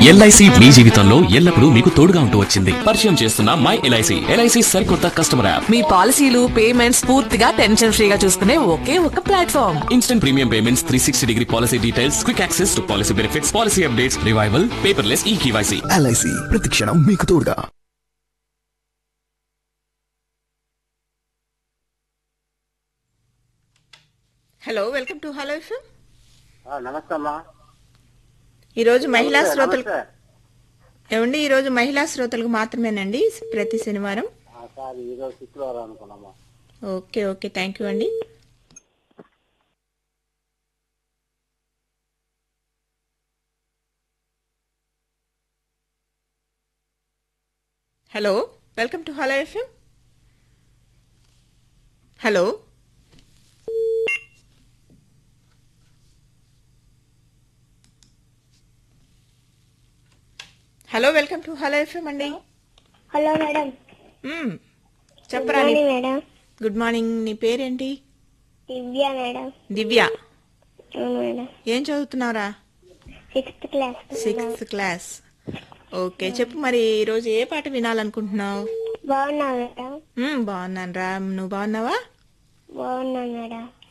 LIC మీ జీవితంలో ఎల్లప్పుడూ మీకు తోడుగా ఉంటూ వచ్చింది పరిచయం చేస్తున్న మై ఎల్ఐసి ఎల్ఐసి సరికొత్త కస్టమర్ యాప్ మీ పాలసీలు పేమెంట్స్ పూర్తిగా టెన్షన్ ఫ్రీగా చూసుకునే ఒకే ఒక platform instant premium payments three sixty degree policy details quick access to policy benefits policy updates revival paperless e KYC LIC ప్రతిక్షణం మీకు తోడుగా hello welcome to hello FM ఆ, నమస్తే అమ్మా ఈరోజు మహిళా నమస్తే, శ్రోతలకు నమస్తే. ఏమండి ఈరోజు మహిళా శ్రోతలకు మాత్రమేనండి ప్రతి శనివారం ఆ, సార్ ఈరోజు శుక్రవారం అనుకున్నామా ఓకే ఓకే థ్యాంక్ యూ అండి hello welcome to hello FM hello hello welcome to hello FM అండి హలో మేడం మ్మ్. చెప్పరా నీ మార్నింగ్ మేడం గుడ్ మార్నింగ్ నీ పేరేంటి దివ్య మేడం దివ్య అవును మేడం ఏం చదువుతున్నావురా sixth class sixth class okay చెప్పు మరి ఈరోజు ఏ పాట వినాలనుకుంటున్నావు బాగున్నా మేడం మ్మ్, బాగున్నాను రా నువ్వు బాగున్నావా బాగున్నాను మేడం